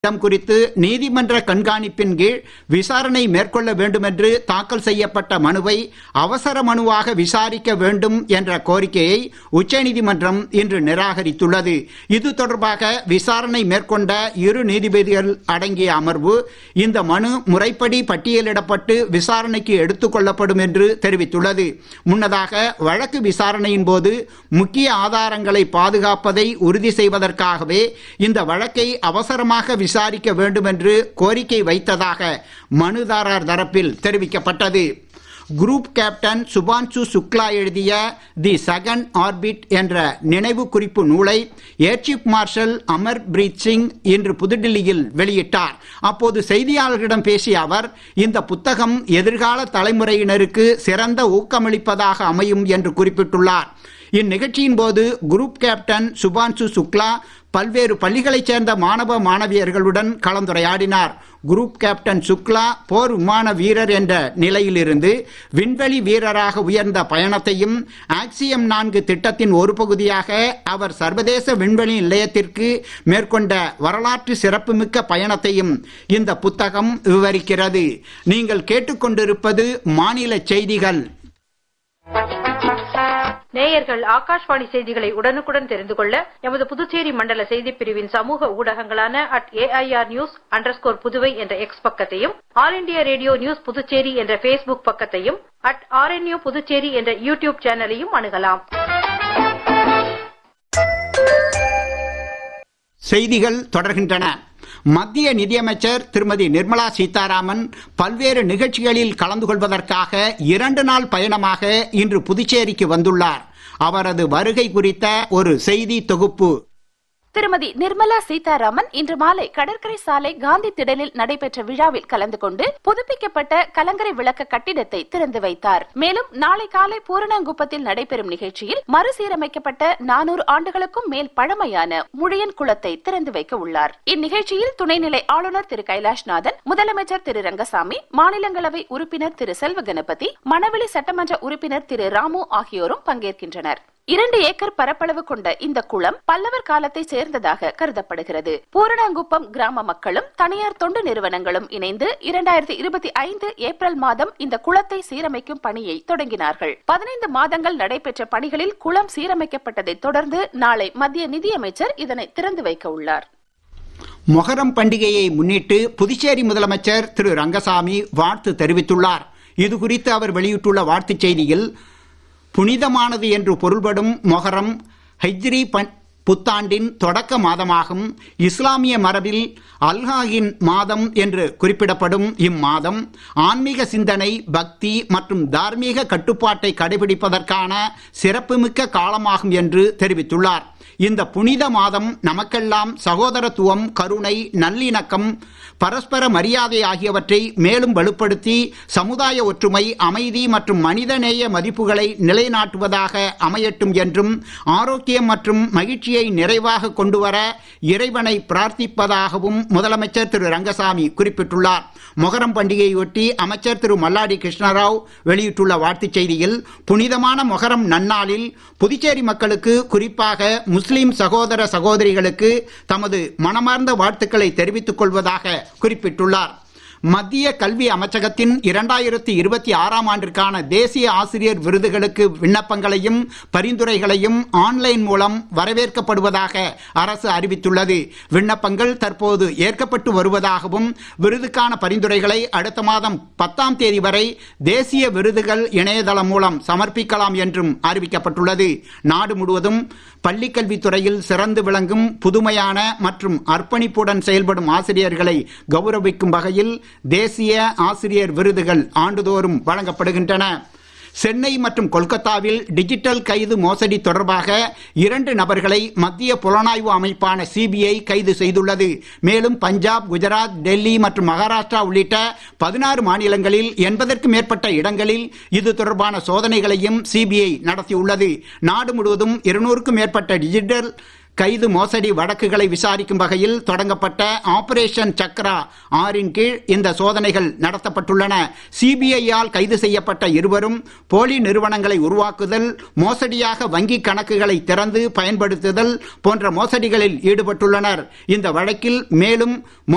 இடம் குறித்து நீதிமன்ற கண்காணிப்பின் கீழ் விசாரணை மேற்கொள்ள வேண்டுமென்று தாக்கல் செய்யப்பட்ட மனுவை அவசர மனுவாக விசாரிக்க வேண்டும் என்ற கோரிக்கையை உச்சநீதிமன்றம் இன்று நிராகரித்துள்ளது இது தொடர்பாக விசாரணை மேற்கொண்ட இரு நீதிபதிகள் அடங்கிய அமர்வு இந்த மனு முறைப்படி பட்டியலிடப்பட்டு விசாரணைக்கு எடுத்துக் கொள்ளப்படும் என்று தெரிவித்துள்ளது முன்னதாக வழக்கு விசாரணையின் போது முக்கிய ஆதாரங்களை பாதுகாப்பதை உறுதி செய்வதற்காகவே இந்த வழக்கை அவசரமாக விசாரிக்க வேண்டும் என்று கோரிக்கை வைத்ததாக மனுதாரர் தரப்பில் தெரிவிக்கப்பட்டது குரூப் கேப்டன் சுபான்சு சுக்லா எழுதிய தி செகண்ட் ஆர்பிட் என்ற நினைவு குறிப்பு நூலை air chief marshal Amar Preet Singh இன்று புதுடில்லியில் வெளியிட்டார் அப்போது செய்தியாளர்களிடம் பேசிய அவர் இந்த புத்தகம் எதிர்கால தலைமுறையினருக்கு சிறந்த ஊக்கமளிப்பதாக அமையும் என்று குறிப்பிட்டுள்ளார் இந்நிகழ்ச்சியின் போது குரூப் கேப்டன் சுபான்சு சுக்லா பல்வேறு பள்ளிகளைச் சேர்ந்த மாணவ மாணவியர்களுடன் கலந்துரையாடினார் குரூப் கேப்டன் சுக்லா போர் விமான வீரர் என்ற நிலையிலிருந்து விண்வெளி வீரராக உயர்ந்த பயணத்தையும் ஆக்சியம் நான்கு திட்டத்தின் ஒரு பகுதியாக அவர் சர்வதேச விண்வெளி நிலையத்திற்கு மேற்கொண்ட வரலாற்று சிறப்புமிக்க பயணத்தையும் இந்த புத்தகம் விவரிக்கிறது நீங்கள் கேட்டுக்கொண்டிருப்பது மாநில செய்திகள் நேயர்கள் ஆகாஷ்வாணி செய்திகளை உடனுக்குடன் தெரிந்து கொள்ள எமது புதுச்சேரி மண்டல செய்திப் பிரிவின் சமூக ஊடகங்களான at AIR news underscore Puduvai என்ற எக்ஸ் பக்கத்தையும் All India Radio news Puducherry என்ற பேஸ்புக் பக்கத்தையும் அட் ஆர்என்யூ புதுச்சேரி என்ற யூடியூப் சேனலையும் அணுகலாம் செய்திகள் தொடர்கின்றன மத்திய நிதியமைச்சர் திருமதி நிர்மலா சீதாராமன் பல்வேறு நிகழ்ச்சிகளில் கலந்து கொள்வதற்காக இரண்டு நாள் பயணமாக இன்று புதுச்சேரிக்கு வந்துள்ளார் அவரது வருகை குறித்த ஒரு செய்தி தொகுப்பு திருமதி நிர்மலா சீதாராமன் இன்று மாலை கடற்கரை சாலை காந்தி திடலில் நடைபெற்ற விழாவில் கலந்து கொண்டு புதுப்பிக்கப்பட்ட கலங்கரை விளக்க கட்டிடத்தை திறந்து வைத்தார் மேலும் நாளை காலை பூரணங்குப்பத்தில் நடைபெறும் நிகழ்ச்சியில் மறுசீரமைக்கப்பட்ட நானூறு ஆண்டுகளுக்கும் மேல் பழமையான முழியன் குளத்தை திறந்து வைக்க உள்ளார் இந்நிகழ்ச்சியில் துணைநிலை ஆளுநர் திரு கைலாஷ்நாதன் முதலமைச்சர் திரு ரங்கசாமி மாநிலங்களவை உறுப்பினர் திரு செல்வ கணபதி மணவெளி சட்டமன்ற உறுப்பினர் திரு ராமு ஆகியோரும் பங்கேற்கின்றனர் இரண்டு ஏக்கர் பரப்பளவு கொண்ட இந்த குளம் பல்லவர் காலத்தை சேர்ந்ததாக கருதப்படுகிறது பூரணங்குப்பம் கிராம மக்களும் தனியார் தொண்டு நிறுவனங்களும் இணைந்து இரண்டாயிரத்தி இருபத்தி ஐந்து ஏப்ரல் மாதம் இந்த குளத்தை சீரமைக்கும் பணியை தொடங்கினார்கள் பதினைந்து மாதங்கள் நடைபெற்ற பணிகளில் குளம் சீரமைக்கப்பட்டதை தொடர்ந்து நாளை மத்திய நிதியமைச்சர் இதனை திறந்து வைக்க உள்ளார் மொஹரம் பண்டிகையை முன்னிட்டு புதுச்சேரி முதலமைச்சர் திரு ரங்கசாமி வாழ்த்து தெரிவித்துள்ளார் இது குறித்து அவர் வெளியிட்டுள்ள வாழ்த்துச் செய்தியில் புனிதமானது என்று பொருள்படும் மொஹரம் ஹைஜ்ரி புத்தாண்டின் தொடக்க மாதமாகும் இஸ்லாமிய மரபில் அல்ஹாகின் மாதம் என்று குறிப்பிடப்படும் இம்மாதம் ஆன்மீக சிந்தனை பக்தி மற்றும் தார்மீக கட்டுப்பாட்டை கடைபிடிப்பதற்கான சிறப்புமிக்க காலமாகும் என்று தெரிவித்துள்ளார் இந்த புனித மாதம் நமக்கெல்லாம் சகோதரத்துவம் கருணை நல்லிணக்கம் பரஸ்பர மரியாதை ஆகியவற்றை மேலும் வலுப்படுத்தி சமுதாய ஒற்றுமை அமைதி மற்றும் மனிதநேய மதிப்புகளை நிலைநாட்டுவதாக அமையட்டும் என்றும் ஆரோக்கியம் மற்றும் மகிழ்ச்சியை நிறைவாக கொண்டுவர இறைவனை பிரார்த்திப்பதாகவும் முதலமைச்சர் திரு ரங்கசாமி குறிப்பிட்டுள்ளார் மொகரம் பண்டிகையொட்டி அமைச்சர் திரு மல்லாடி கிருஷ்ணராவ் வெளியிட்டுள்ள வாழ்த்துச் செய்தியில் புனிதமான மொகரம் நன்னாளில் புதுச்சேரி மக்களுக்கு குறிப்பாக முஸ்லிம் சகோதர சகோதரிகளுக்கு தமது மனமார்ந்த வாழ்த்துக்களை தெரிவித்துக் கொள்வதாக குறிப்பிட்டுள்ளார் மத்திய கல்வி அமைச்சகத்தின் இரண்டாயிரத்தி இருபத்தி ஆறாம் ஆண்டிற்கான தேசிய ஆசிரியர் விருதுகளுக்கு விண்ணப்பங்களையும் பரிந்துரைகளையும் ஆன்லைன் மூலம் வரவேற்கப்படுவதாக அரசு அறிவித்துள்ளது விண்ணப்பங்கள் தற்போது ஏற்கப்பட்டு வருவதாகவும் விருதுக்கான பரிந்துரைகளை அடுத்த மாதம் பத்தாம் தேதி வரை தேசிய விருதுகள் இணையதளம் மூலம் சமர்ப்பிக்கலாம் என்றும் அறிவிக்கப்பட்டுள்ளது நாடு முழுவதும் பள்ளிக்கல்வித்துறையில் சிறந்து விளங்கும் புதுமையான மற்றும் அர்ப்பணிப்புடன் செயல்படும் ஆசிரியர்களை கௌரவிக்கும் வகையில் தேசிய ஆசிரியர் விருதுகள் ஆண்டுதோறும் வழங்கப்படுகின்றன சென்னை மற்றும் கொல்கத்தாவில் டிஜிட்டல் கைது மோசடி தொடர்பாக இரண்டு நபர்களை மத்திய புலனாய்வு அமைப்பான சிபிஐ கைது செய்துள்ளது மேலும் பஞ்சாப் குஜராத் டெல்லி மற்றும் மகாராஷ்டிரா உள்ளிட்ட பதினாறு மாநிலங்களில் எண்பதற்கும் மேற்பட்ட இடங்களில் இது தொடர்பான சோதனைகளையும் சிபிஐ நடத்தியுள்ளது நாடு முழுவதும் இருநூறுக்கும் மேற்பட்ட டிஜிட்டல் கைது மோசடி வழக்குகளை விசாரிக்கும் வகையில் தொடங்கப்பட்ட ஆபரேஷன் சக்ரா ஆறின் கீழ் இந்த சோதனைகள் நடத்தப்பட்டுள்ளன சிபிஐயால் கைது செய்யப்பட்ட இருவரும் போலி நிறுவனங்களை உருவாக்குதல் மோசடியாக வங்கி கணக்குகளை திறந்து பயன்படுத்துதல் போன்ற மோசடிகளில் ஈடுபட்டுள்ளனர் இந்த வழக்கில் மேலும்